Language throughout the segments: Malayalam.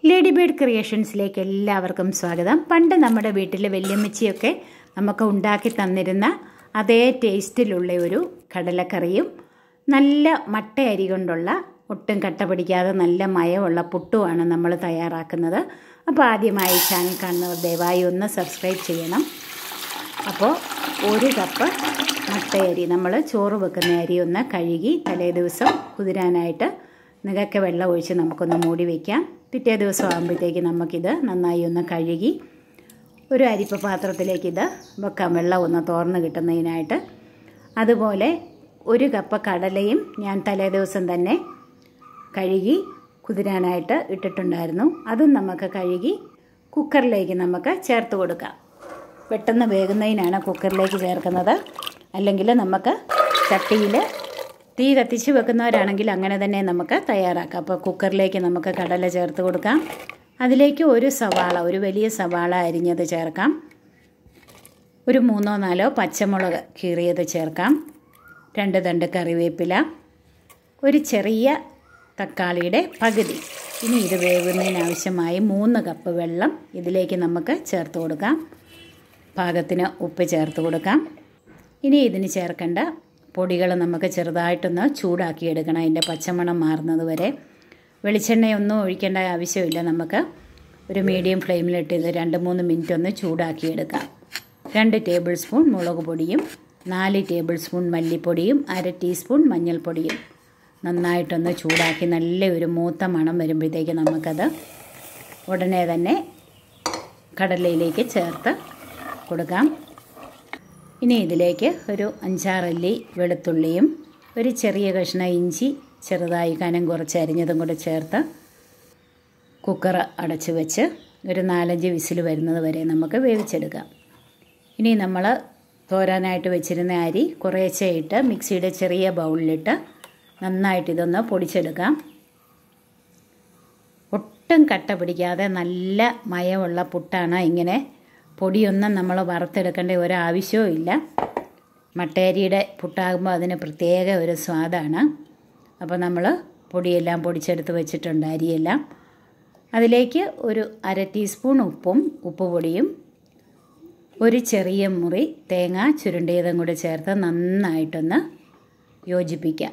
ലേഡി ബേർഡ് ക്രിയേഷൻസിലേക്ക് എല്ലാവർക്കും സ്വാഗതം പണ്ട് നമ്മുടെ വീട്ടിൽ വല്യമ്മച്ചിയൊക്കെ നമുക്ക് ഉണ്ടാക്കി തന്നിരുന്ന അതേ ടേസ്റ്റിലുള്ള ഒരു കടലക്കറിയും നല്ല മട്ട അരി കൊണ്ടുള്ള ഒട്ടും കട്ട പിടിക്കാതെ നല്ല മയമുള്ള പുട്ടുമാണ് നമ്മൾ തയ്യാറാക്കുന്നത് അപ്പോൾ ആദ്യമായി ചാനൽ കാണുന്നവർ ദയവായി ഒന്ന് സബ്സ്ക്രൈബ് ചെയ്യണം അപ്പോൾ ഒരു കപ്പ് മട്ടയരി നമ്മൾ ചോറ് വെക്കുന്ന അരി ഒന്ന് കഴുകി തലേ ദിവസം കുതിരാനായിട്ട് നികക്കെ വെള്ളം ഒഴിച്ച് നമുക്കൊന്ന് മൂടി വയ്ക്കാം പിറ്റേ ദിവസം ആകുമ്പോഴത്തേക്ക് നമുക്കിത് നന്നായി ഒന്ന് കഴുകി ഒരു അരിപ്പ പാത്രത്തിലേക്ക് ഇത് വെക്കാം വെള്ളം ഒന്ന് തോർന്ന് കിട്ടുന്നതിനായിട്ട് അതുപോലെ ഒരു കപ്പ് കടലയും ഞാൻ തലേ ദിവസം തന്നെ കഴുകി കുതിരാനായിട്ട് ഇട്ടിട്ടുണ്ടായിരുന്നു അതും നമുക്ക് കഴുകി കുക്കറിലേക്ക് നമുക്ക് ചേർത്ത് കൊടുക്കാം പെട്ടെന്ന് വേകുന്നതിനാണ് കുക്കറിലേക്ക് ചേർക്കുന്നത് അല്ലെങ്കിൽ നമുക്ക് ചട്ടിയിൽ തീ കത്തിച്ച് വെക്കുന്നവരാണെങ്കിൽ അങ്ങനെ തന്നെ നമുക്ക് തയ്യാറാക്കാം അപ്പോൾ കുക്കറിലേക്ക് നമുക്ക് കടല ചേർത്ത് കൊടുക്കാം അതിലേക്ക് ഒരു സവാള ഒരു വലിയ സവാള അരിഞ്ഞത് ചേർക്കാം ഒരു മൂന്നോ നാലോ പച്ചമുളക് കീറിയത് ചേർക്കാം രണ്ട് തണ്ട് കറിവേപ്പില ഒരു ചെറിയ തക്കാളിയുടെ പകുതി ഇനി ഇത് വേകുന്നതിനാവശ്യമായി മൂന്ന് കപ്പ് വെള്ളം ഇതിലേക്ക് നമുക്ക് ചേർത്ത് കൊടുക്കാം പാകത്തിന് ഉപ്പ് ചേർത്ത് കൊടുക്കാം ഇനി ഇതിന് ചേർക്കേണ്ട പൊടികൾ നമുക്ക് ചെറുതായിട്ടൊന്ന് ചൂടാക്കിയെടുക്കണം അതിൻ്റെ പച്ചമണം മാറുന്നത് വരെ വെളിച്ചെണ്ണയൊന്നും ഒഴിക്കേണ്ട ആവശ്യമില്ല നമുക്ക് ഒരു മീഡിയം ഫ്ലെയിമിലിട്ട് ഇത് രണ്ട് മൂന്ന് മിനിറ്റ് ഒന്ന് ചൂടാക്കിയെടുക്കാം രണ്ട് ടേബിൾ സ്പൂൺ മുളക് പൊടിയും നാല് ടേബിൾ സ്പൂൺ മല്ലിപ്പൊടിയും അര ടീസ്പൂൺ മഞ്ഞൾപ്പൊടിയും നന്നായിട്ടൊന്ന് ചൂടാക്കി നല്ല ഒരു മൂത്ത മണം വരുമ്പോഴത്തേക്ക് നമുക്കത് ഉടനെ തന്നെ കടലയിലേക്ക് ചേർത്ത് കൊടുക്കാം ഇനി ഇതിലേക്ക് ഒരു അഞ്ചാറല്ലി വെളുത്തുള്ളിയും ഒരു ചെറിയ കഷ്ണം ഇഞ്ചി ചെറുതായി കനം കുറച്ച് അരിഞ്ഞതും കൂടെ ചേർത്ത് കുക്കർ അടച്ച് വെച്ച് ഒരു നാലഞ്ച് വിസിൽ വരുന്നത് വരെ നമുക്ക് വേവിച്ചെടുക്കാം ഇനി നമ്മൾ തോരാനായിട്ട് വെച്ചിരുന്ന അരി കുറേശ്ശെ ഇട്ട് മിക്സിയുടെ ചെറിയ ബൗളിലിട്ട് നന്നായിട്ട് ഇതൊന്ന് പൊടിച്ചെടുക്കാം ഒട്ടും കട്ട പിടിക്കാതെ നല്ല മയമുള്ള പുട്ടാണ് ഇങ്ങനെ പൊടിയൊന്നും നമ്മൾ വറുത്തെടുക്കേണ്ട ഒരാവശ്യവും ഇല്ല മട്ടേരിയുടെ പുട്ടാകുമ്പോൾ അതിന് പ്രത്യേക ഒരു സ്വാദാണ് അപ്പോൾ നമ്മൾ പൊടിയെല്ലാം പൊടിച്ചെടുത്ത് വെച്ചിട്ടുണ്ട് അരിയെല്ലാം അതിലേക്ക് ഒരു അര ടീസ്പൂൺ ഉപ്പും ഉപ്പ് പൊടിയും ഒരു ചെറിയ മുറി തേങ്ങ ചുരുണ്ടിയതും കൂടി ചേർത്ത് നന്നായിട്ടൊന്ന് യോജിപ്പിക്കാം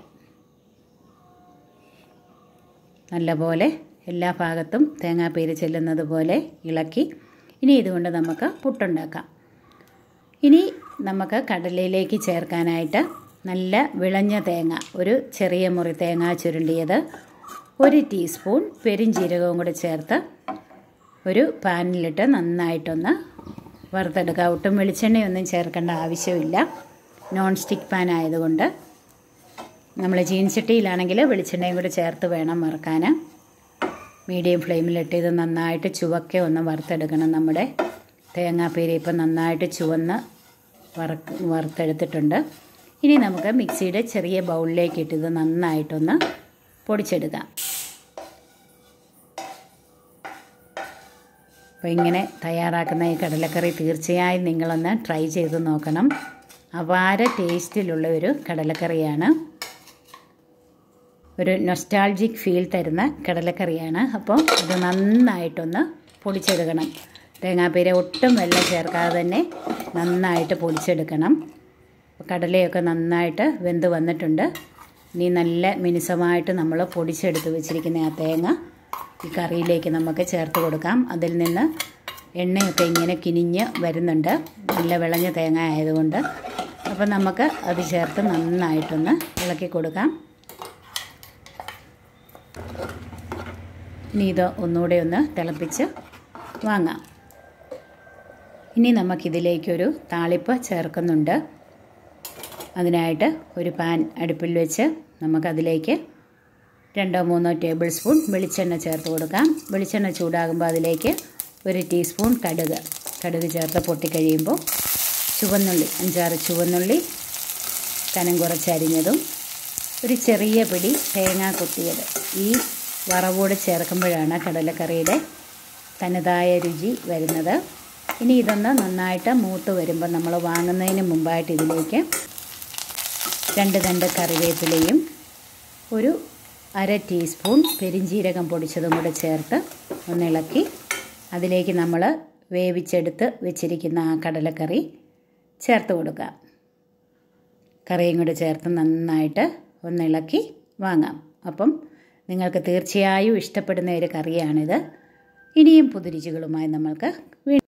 നല്ലപോലെ എല്ലാ ഭാഗത്തും തേങ്ങാപ്പീര് ചെല്ലുന്നത് പോലെ ഇളക്കി ഇനി ഇതുകൊണ്ട് നമുക്ക് പുട്ടുണ്ടാക്കാം ഇനി നമുക്ക് കടലയിലേക്ക് ചേർക്കാനായിട്ട് നല്ല വിളഞ്ഞ തേങ്ങ ഒരു ചെറിയ മുറി തേങ്ങ ചുരുണ്ടിയത് ഒരു ടീസ്പൂൺ പെരിഞ്ജീരകവും കൂടി ചേർത്ത് ഒരു പാനിലിട്ട് നന്നായിട്ടൊന്ന് വറുത്തെടുക്കുക ഒട്ടും വെളിച്ചെണ്ണയൊന്നും ചേർക്കേണ്ട ആവശ്യമില്ല നോൺ സ്റ്റിക്ക് പാൻ ആയതുകൊണ്ട് നമ്മൾ ചീൻചട്ടിയിലാണെങ്കിൽ വെളിച്ചെണ്ണയും കൂടി ചേർത്ത് വേണം വറുക്കാൻ മീഡിയം ഫ്ലെയിമിലിട്ട് ഇത് നന്നായിട്ട് ചുവക്കെ ഒന്ന് വറുത്തെടുക്കണം നമ്മുടെ തേങ്ങാപ്പീര ഇപ്പം നന്നായിട്ട് ചുവന്ന് വറക്ക് വറുത്തെടുത്തിട്ടുണ്ട് ഇനി നമുക്ക് മിക്സിയുടെ ചെറിയ ബൗളിലേക്ക് ഇട്ട് ഇത് നന്നായിട്ടൊന്ന് പൊടിച്ചെടുക്കാം അപ്പോൾ ഇങ്ങനെ തയ്യാറാക്കുന്ന ഈ കടലക്കറി തീർച്ചയായും നിങ്ങളൊന്ന് ട്രൈ ചെയ്ത് നോക്കണം അപാര ടേസ്റ്റിലുള്ള ഒരു കടലക്കറിയാണ് ഒരു നൊസ്റ്റാൾജിക് ഫീൽ തരുന്ന കടലക്കറിയാണ് അപ്പോൾ ഇത് നന്നായിട്ടൊന്ന് പൊടിച്ചെടുക്കണം തേങ്ങാപ്പീര ഒട്ടും വെള്ളം ചേർക്കാതെ തന്നെ നന്നായിട്ട് പൊടിച്ചെടുക്കണം കടലയൊക്കെ നന്നായിട്ട് വെന്ത് വന്നിട്ടുണ്ട് ഇനി നല്ല മിനുസമായിട്ട് നമ്മൾ പൊടിച്ചെടുത്ത് വെച്ചിരിക്കുന്ന ആ തേങ്ങ ഈ കറിയിലേക്ക് നമുക്ക് ചേർത്ത് കൊടുക്കാം അതിൽ നിന്ന് എണ്ണയൊക്കെ ഇങ്ങനെ കിനിഞ്ഞ് വരുന്നുണ്ട് നല്ല വിളഞ്ഞ തേങ്ങ ആയതുകൊണ്ട് അപ്പോൾ നമുക്ക് അത് ചേർത്ത് നന്നായിട്ടൊന്ന് ഇളക്കി കൊടുക്കാം ഇനി ഇത് ഒന്നുകൂടെ ഒന്ന് തിളപ്പിച്ച് വാങ്ങാം ഇനി നമുക്കിതിലേക്കൊരു താളിപ്പ് ചേർക്കുന്നുണ്ട് അതിനായിട്ട് ഒരു പാൻ അടുപ്പിൽ വെച്ച് നമുക്കതിലേക്ക് രണ്ടോ മൂന്നോ ടേബിൾ സ്പൂൺ വെളിച്ചെണ്ണ ചേർത്ത് കൊടുക്കാം വെളിച്ചെണ്ണ ചൂടാകുമ്പോൾ അതിലേക്ക് ഒരു ടീസ്പൂൺ കടുക് കടുക് ചേർത്ത് പൊട്ടിക്കഴിയുമ്പോൾ ചുവന്നുള്ളി അഞ്ചാറ് ചുവന്നുള്ളി കനം കുറച്ചരിഞ്ഞതും ഒരു ചെറിയ പിടി തേങ്ങ കൊത്തിയത് ഈ വറവോട് ചേർക്കുമ്പോഴാണ് കടലക്കറിയുടെ തനതായ രുചി വരുന്നത് ഇനി ഇതൊന്ന് നന്നായിട്ട് മൂത്ത് വരുമ്പോൾ നമ്മൾ വാങ്ങുന്നതിന് മുമ്പായിട്ട് ഇതിലേക്ക് രണ്ട് തണ്ട് കറിവേപ്പിലയും ഒരു അര ടീസ്പൂൺ പെരിഞ്ജീരകം പൊടിച്ചതും കൂടെ ചേർത്ത് ഒന്നിളക്കി അതിലേക്ക് നമ്മൾ വേവിച്ചെടുത്ത് വെച്ചിരിക്കുന്ന ആ കടലക്കറി ചേർത്ത് കൊടുക്കുക കറിയും കൂടി ചേർത്ത് നന്നായിട്ട് ഒന്നിളക്കി വാങ്ങാം അപ്പം നിങ്ങൾക്ക് തീർച്ചയായും ഇഷ്ടപ്പെടുന്ന ഒരു കറിയാണിത് ഇനിയും പുതുരുചികളുമായി നമ്മൾക്ക് വീണ്ടും